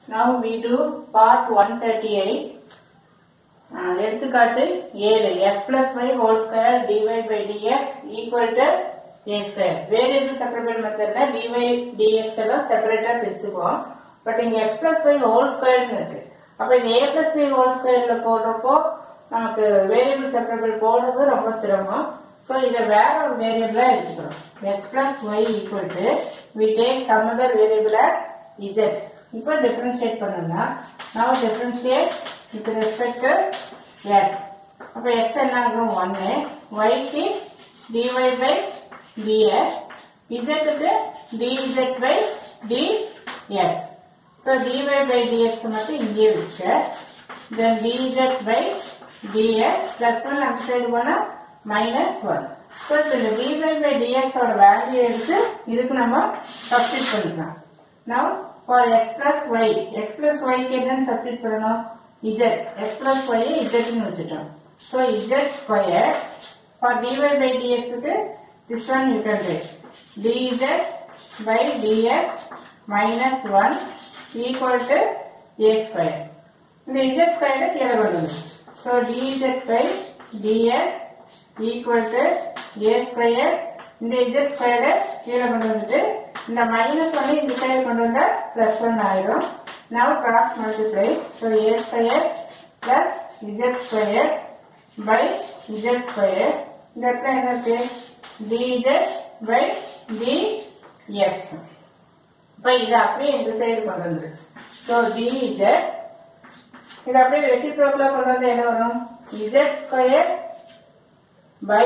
Now we do part 138. Uh, எடுத்துக்காட்டு ஏழு x plus y whole square dy by dx equal to a square. Variable separate மெத்தட்ல dy dx எல்லாம் செப்பரேட்டா பிரிச்சுக்குவோம் but இங்க x plus y whole square இருக்கு அப்ப இந்த a plus b whole squareல போடுறப்போ நமக்கு வேரியபிள் செப்பரேட் போடுறது ரொம்ப சிரமம் ஸோ இதை வேற ஒரு வேரியபிளா எடுத்துக்கிறோம் x plus y equal to we take some other variable as z இப்போ டிஃபரன்ஷியேட் பண்ணோம்னா now differentiate with respect to x அப்ப x என்ன ஆகும் 1 y க்கு dy by dx z க்கு dz by dx so dy by dx மட்டும் இங்கே வச்சுக்க then dz by dx plus 1 அந்த சைடு போனா மைனஸ் ஒன் ஸோ இந்த dy by dx ஓட வேல்யூ எடுத்து இதுக்கு நம்ம சப்ஸ்டிட் பண்ணிக்கலாம் now for x plus y x plus y க்கு என்னன்னு சப்ஸ்டிட் பண்ணணும் z x plus y ஐ z ன்னு வச்சுட்டோம் so z square for dy by dx க்கு this one you can write dz by dx minus 1 equal to a square இந்த z square கீழே கொண்டு வந்து so dz by dx equal to a square இந்த z square கீழே கொண்டு வந்துட்டு இந்த மைனஸ் ஒன்னு இந்த சைடு கொண்டு வந்தா பிளஸ் ஒன் ஆயிடும் now cross multiply so a square plus z square by z square இந்த இடத்துல என்ன இருக்கு dz by dx இப்ப இது அப்படியே இந்த சைடு கொண்டு வந்துரு so dz இது அப்படியே ரெசிப்ரோக்கலா கொண்டு வந்து என்ன வரும் z square by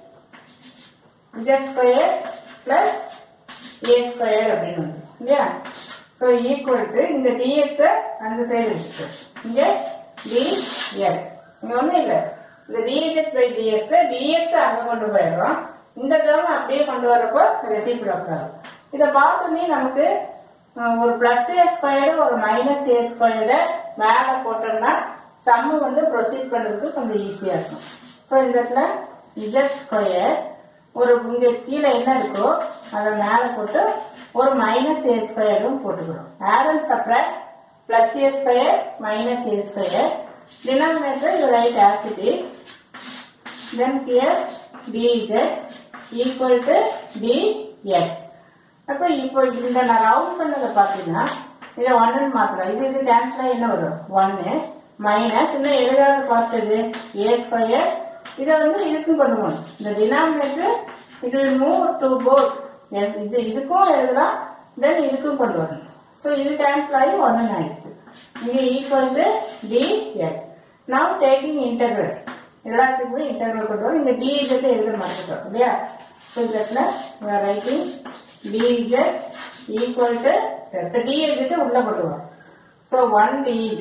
z square plus a square அப்படின்னு வரும் இல்லையா ஸோ ஈக்குவல் டு இந்த dx அந்த சைடு வச்சுட்டு இங்க dx இங்க ஒண்ணும் இல்ல இந்த dz பை dx dx அங்க கொண்டு போயிடுறோம் இந்த டேர்ம் அப்படியே கொண்டு வரப்போ ரெசிப்ரோக்கல் இதை பார்த்தோன்னே நமக்கு அஹ், ஒரு பிளஸ் ஏ ஸ்கொயர்டு ஒரு மைனஸ் ஏ ஸ்கொயர்டு மேல போட்டோம்னா சம்மு வந்து ப்ரொசீட் பண்றதுக்கு கொஞ்சம் ஈஸியா இருக்கும் ஸோ இந்த இடத்துல z ஸ்கொயர் ஒரு இங்க கீழே என்ன இருக்கோ அதை மேல போட்டு ஒரு மைனஸ் ஏ ஸ்கொயரும் போட்டுக்கிறோம் add and subtract plus a square minus a square denominator you write as it is then here dz equal to dx அப்ப இப்போ இந்த நான் ரவுண்ட் பண்ணதை பாத்தீங்கன்னா இதை ஒன்னு மாத்திரம் இது இது கேன்சல் என்ன வரும் ஒன்னு மைனஸ் இன்னும் எழுதாத பார்த்தது ஏ ஸ்கொயர் இதை வந்து இதுக்கும் கொண்டு போகணும் இந்த denominator it will move to both இது இதுக்கும் எழுதலாம் தென் இதுக்கும் கொண்டு வரணும் ஸோ இது கேன்சல் ஆகி ஒன்னு ஆயிடுச்சு இங்க equal to d s now taking integral எல்லாத்துக்குமே இன்டெகிரல் கொண்டு வரும் இங்க dz எழுத மாட்டோம் இல்லையா ஸோ இந்த இடத்துல ரைட்டிங் dz ஈக்குவல் டு இப்போ dz உள்ள போட்டுருவோம் so one dz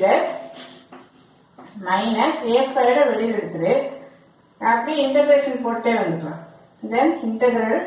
minus a ஸ்கொயரை வெளியில் எடுத்துரு அப்படியே இன்டகிரேஷன் போட்டே வந்துக்கலாம் then integral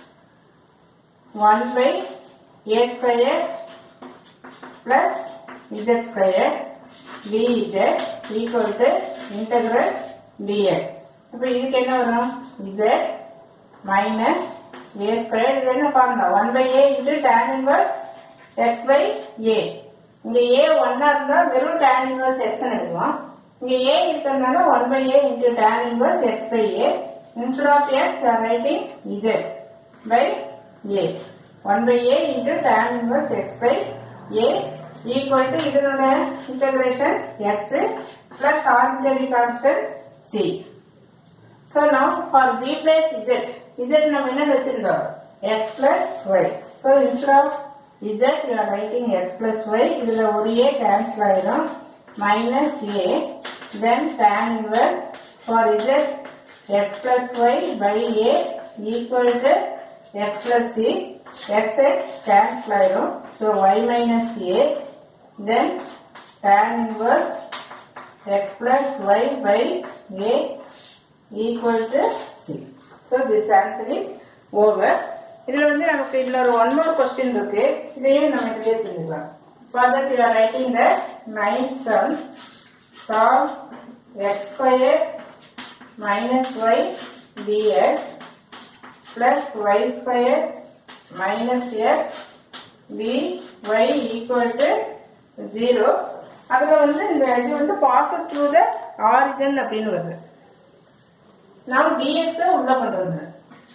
one by a square plus z square d z equal to integral d s இப்போ இதுக்கு என்ன வரும் இசட் மைனஸ் ஏ ஸ்கொயர் இது என்ன பண்ணலாம் one by a into tan inverse x by a இங்க ஏ ஒன்னா இருந்தா வெறும் டேன் இன்வர்ஸ் எக்ஸ் எடுக்கலாம் இங்க ஏ இருக்கிறதுனால one by a into tan inverse x by a instead of x or writing z by a one by a into tan inverse x by a equal to இதனோட integration x plus arbitrary constant c So now for replace z, z நம்ம என்ன வச்சிருந்தோம் x plus y. So instead of z we are writing x plus y. இதுல ஒரு a cancel ஆயிரும் minus a then tan inverse for z x plus y by a equal to x plus c x x cancel ஆயிரும் so y minus a then tan inverse x plus y by a equal to C. So this answer is over. இதுல வந்து நமக்கு இதுல ஒரு one more question இருக்கு இதையும் நம்ம இதுலயே தெரிஞ்சுக்கலாம் For that you are writing the ninth sum solve x square minus y dx plus y square minus x dy equal to zero அதுல வந்து இந்த இது வந்து பாசஸ் த்ரூ த ஆரிஜன் அப்படின்னு வருது நாம் dx -அ உள்ள கொண்டு வந்துடும்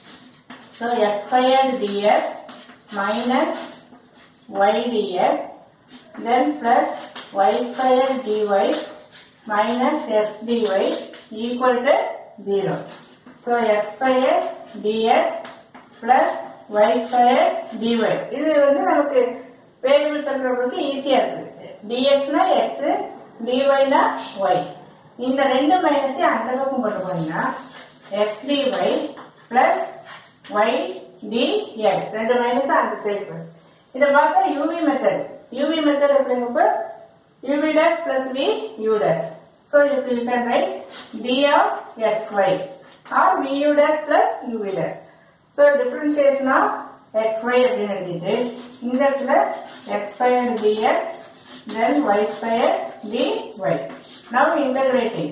so x squared d x minus y d x then plus y square d y minus x d y equal to zero so x square d x plus y square d y இது வந்து நமக்கு variable சொல்றவங்களுக்கு ஈஸியா இருக்கு டிஎக்ஸ்னா எக்ஸ் டிஒய்னா ஒய் இந்த ரெண்டு மைனஸையும் அந்த பக்கம் கொண்டு போனீங்கன்னா x d y plus y d x ரெண்டு மைனஸ் அந்த சைடு போகும் இதை பார்த்தா யூவி மெத்தட் யூவி மெத்தட் அப்படிங்கிறப்ப u v dash plus v u dash so you can write d of x y or v u dash plus u v dash so differentiation of x y அப்படின்னு எழுதிட்டு இந்த இடத்துல x square d x then y square d y now integrating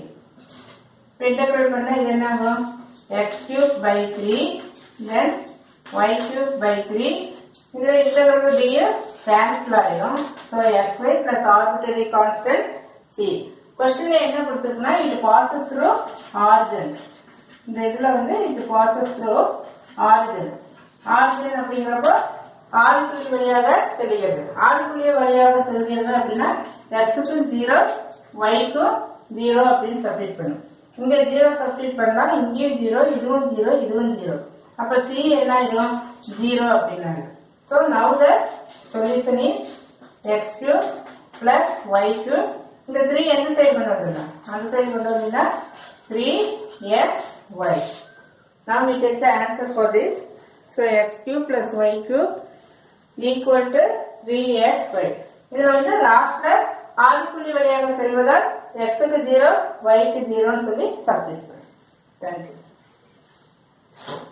integrate பண்ணா இது என்ன ஆகும் x cube by three then y cube by three இதுல integral d cancel ஆயிடும் so x y plus arbitrary constant c கொஸ்டின்ல என்ன கொடுத்துருக்குன்னா இது பாசஸ் த்ரூ ஆர்ஜன் இந்த இதுல வந்து இது பாசஸ் த்ரூ ஆரிஜின் ஆரிஜின் அப்படிங்கிறப்போ ஆறு புள்ளி வழியாக செல்கிறது ஆறு புள்ளி வழியாக செல்கிறது அப்படின்னா எக்ஸுக்கும் ஜீரோ ஒய்க்கும் ஜீரோ அப்படின்னு சப்மிட் பண்ணும் இங்க ஜீரோ சப்மிட் பண்ணா இங்கேயும் ஜீரோ இதுவும் ஜீரோ இதுவும் ஜீரோ அப்ப சி என்ன ஆயிடும் ஜீரோ அப்படின்னாங்க so now the solution is x cube plus y cube இந்த த்ரீ எந்த சைடு கொண்டு வந்துடலாம் அந்த சைடு கொண்டு வந்தீங்கன்னா three x y Now we take the answer for this. So x cube plus y cube equal to 3xy. இதுல வந்து லாஸ்ட்ல ஆறு புள்ளி வழியாக செல்வதால் x க்கு ஜீரோ y க்கு ஜீரோன்னு சொல்லி சப்ஸ்டிட் பண்ணு தேங்க்யூ